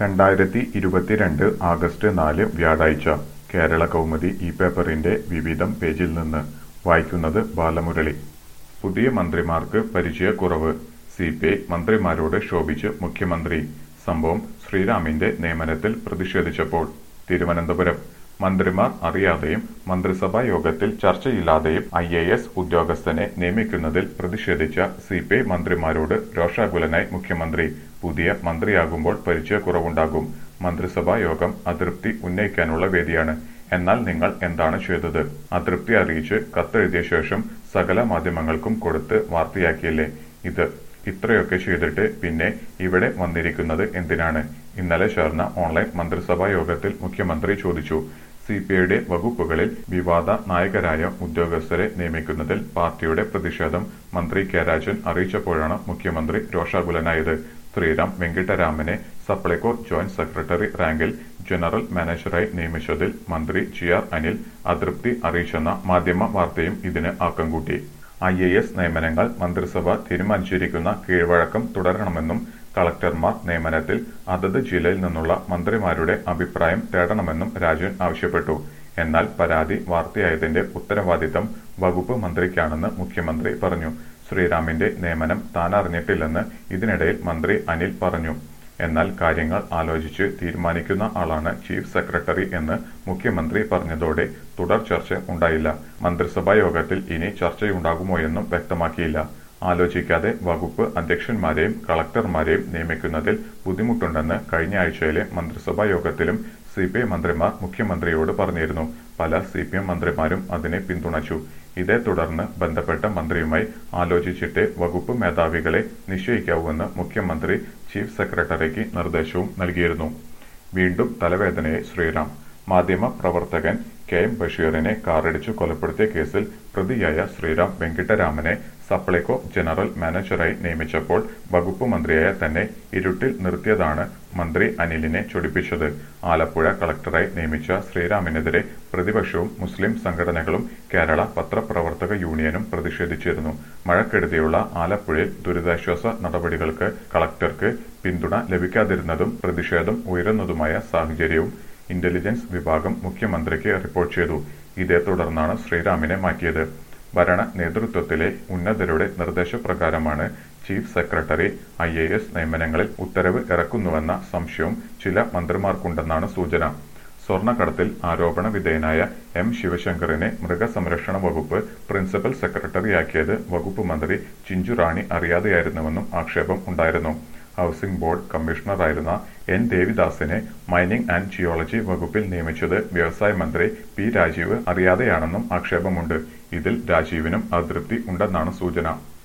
രണ്ടായിരത്തി ഇരുപത്തിരണ്ട് ആഗസ്റ്റ് നാല് വ്യാഴാഴ്ച കേരള കൗമുദി ഈ പേപ്പറിന്റെ വിവിധം പേജിൽ നിന്ന് വായിക്കുന്നത് ബാലമുരളി പുതിയ മന്ത്രിമാർക്ക് പരിചയക്കുറവ് സി പി ഐ മന്ത്രിമാരോട് ശോഭിച്ച് മുഖ്യമന്ത്രി സംഭവം ശ്രീറാമിന്റെ നിയമനത്തിൽ പ്രതിഷേധിച്ചപ്പോൾ തിരുവനന്തപുരം മന്ത്രിമാർ അറിയാതെയും മന്ത്രിസഭാ യോഗത്തിൽ ചർച്ചയില്ലാതെയും ഐ എ എസ് ഉദ്യോഗസ്ഥനെ നിയമിക്കുന്നതിൽ പ്രതിഷേധിച്ച സി പി ഐ മന്ത്രിമാരോട് രോഷാകുലനായി മുഖ്യമന്ത്രി പുതിയ മന്ത്രിയാകുമ്പോൾ പരിചയക്കുറവുണ്ടാകും മന്ത്രിസഭാ യോഗം അതൃപ്തി ഉന്നയിക്കാനുള്ള വേദിയാണ് എന്നാൽ നിങ്ങൾ എന്താണ് ചെയ്തത് അതൃപ്തി അറിയിച്ച് കത്തെഴുതിയ ശേഷം സകല മാധ്യമങ്ങൾക്കും കൊടുത്ത് വാർത്തയാക്കിയല്ലേ ഇത് ഇത്രയൊക്കെ ചെയ്തിട്ട് പിന്നെ ഇവിടെ വന്നിരിക്കുന്നത് എന്തിനാണ് ഇന്നലെ ചേർന്ന ഓൺലൈൻ മന്ത്രിസഭാ യോഗത്തിൽ മുഖ്യമന്ത്രി ചോദിച്ചു സി പി ഐയുടെ വകുപ്പുകളിൽ വിവാദ നായകരായ ഉദ്യോഗസ്ഥരെ നിയമിക്കുന്നതിൽ പാർട്ടിയുടെ പ്രതിഷേധം മന്ത്രി കെ രാജൻ അറിയിച്ചപ്പോഴാണ് മുഖ്യമന്ത്രി രോഷാകുലനായത് ശ്രീറാം വെങ്കിട്ടരാമനെ സപ്ലൈകോ ജോയിന്റ് സെക്രട്ടറി റാങ്കിൽ ജനറൽ മാനേജറായി നിയമിച്ചതിൽ മന്ത്രി ജി ആർ അനിൽ അതൃപ്തി അറിയിച്ചെന്ന മാധ്യമ വാർത്തയും ഇതിന് ആക്കം കൂട്ടി ഐ എ എസ് നിയമനങ്ങൾ മന്ത്രിസഭ തീരുമാനിച്ചിരിക്കുന്ന കീഴ്വഴക്കം തുടരണമെന്നും കളക്ടർമാർ നിയമനത്തിൽ അതത് ജില്ലയിൽ നിന്നുള്ള മന്ത്രിമാരുടെ അഭിപ്രായം തേടണമെന്നും രാജൻ ആവശ്യപ്പെട്ടു എന്നാൽ പരാതി വാർത്തയായതിന്റെ ഉത്തരവാദിത്തം വകുപ്പ് മന്ത്രിക്കാണെന്ന് മുഖ്യമന്ത്രി പറഞ്ഞു ശ്രീറാമിന്റെ നിയമനം താൻ അറിഞ്ഞിട്ടില്ലെന്ന് ഇതിനിടയിൽ മന്ത്രി അനിൽ പറഞ്ഞു എന്നാൽ കാര്യങ്ങൾ ആലോചിച്ച് തീരുമാനിക്കുന്ന ആളാണ് ചീഫ് സെക്രട്ടറി എന്ന് മുഖ്യമന്ത്രി പറഞ്ഞതോടെ തുടർ ചർച്ച ഉണ്ടായില്ല മന്ത്രിസഭാ യോഗത്തിൽ ഇനി ചർച്ചയുണ്ടാകുമോയെന്നും വ്യക്തമാക്കിയില്ല ആലോചിക്കാതെ വകുപ്പ് അധ്യക്ഷന്മാരെയും കളക്ടർമാരെയും നിയമിക്കുന്നതിൽ ബുദ്ധിമുട്ടുണ്ടെന്ന് കഴിഞ്ഞ ആഴ്ചയിലെ മന്ത്രിസഭാ യോഗത്തിലും സി പി ഐ മന്ത്രിമാർ മുഖ്യമന്ത്രിയോട് പറഞ്ഞിരുന്നു പല സി പി എം മന്ത്രിമാരും അതിനെ പിന്തുണച്ചു ഇതേ തുടർന്ന് ബന്ധപ്പെട്ട മന്ത്രിയുമായി ആലോചിച്ചിട്ട് വകുപ്പ് മേധാവികളെ നിശ്ചയിക്കാവൂവെന്ന് മുഖ്യമന്ത്രി ചീഫ് സെക്രട്ടറിക്ക് നിർദ്ദേശവും നൽകിയിരുന്നു വീണ്ടും തലവേദനയെ ശ്രീറാം മാധ്യമ പ്രവർത്തകൻ കെ എം ബഷീറിനെ കാറിടിച്ചു കൊലപ്പെടുത്തിയ കേസിൽ പ്രതിയായ ശ്രീറാം വെങ്കിട്ടരാമനെ സപ്ലൈകോ ജനറൽ മാനേജറായി നിയമിച്ചപ്പോൾ വകുപ്പ് മന്ത്രിയായ തന്നെ ഇരുട്ടിൽ നിർത്തിയതാണ് മന്ത്രി അനിലിനെ ചൊടിപ്പിച്ചത് ആലപ്പുഴ കളക്ടറായി നിയമിച്ച ശ്രീറാമിനെതിരെ പ്രതിപക്ഷവും മുസ്ലിം സംഘടനകളും കേരള പത്രപ്രവർത്തക യൂണിയനും പ്രതിഷേധിച്ചിരുന്നു മഴക്കെടുതിയുള്ള ആലപ്പുഴയിൽ ദുരിതാശ്വാസ നടപടികൾക്ക് കളക്ടർക്ക് പിന്തുണ ലഭിക്കാതിരുന്നതും പ്രതിഷേധം ഉയരുന്നതുമായ സാഹചര്യവും ഇന്റലിജൻസ് വിഭാഗം മുഖ്യമന്ത്രിക്ക് റിപ്പോർട്ട് ചെയ്തു ഇതേ തുടർന്നാണ് ശ്രീറാമിനെ മാറ്റിയത് ഭരണ നേതൃത്വത്തിലെ ഉന്നതരുടെ നിർദ്ദേശപ്രകാരമാണ് chief secretary I A S നിയമനങ്ങളിൽ ഉത്തരവ് ഇറക്കുന്നുവെന്ന സംശയവും ചില മന്ത്രിമാർക്കുണ്ടെന്നാണ് സൂചന സ്വർണ്ണക്കടത്തിൽ ആരോപണ വിധേയനായ എം ശിവശങ്കറിനെ മൃഗസംരക്ഷണ വകുപ്പ് പ്രിൻസിപ്പൽ സെക്രട്ടറിയാക്കിയത് വകുപ്പ് മന്ത്രി ചിഞ്ചുറാണി അറിയാതെയായിരുന്നുവെന്നും ആക്ഷേപം ഉണ്ടായിരുന്നു ഹൌസിംഗ് ബോർഡ് കമ്മീഷണറായിരുന്ന എൻ ദേവിദാസിനെ മൈനിംഗ് ആൻഡ് ജിയോളജി വകുപ്പിൽ നിയമിച്ചത് വ്യവസായ മന്ത്രി പി രാജീവ് അറിയാതെയാണെന്നും ആക്ഷേപമുണ്ട് ഇതിൽ രാജീവിനും അതൃപ്തി ഉണ്ടെന്നാണ് സൂചന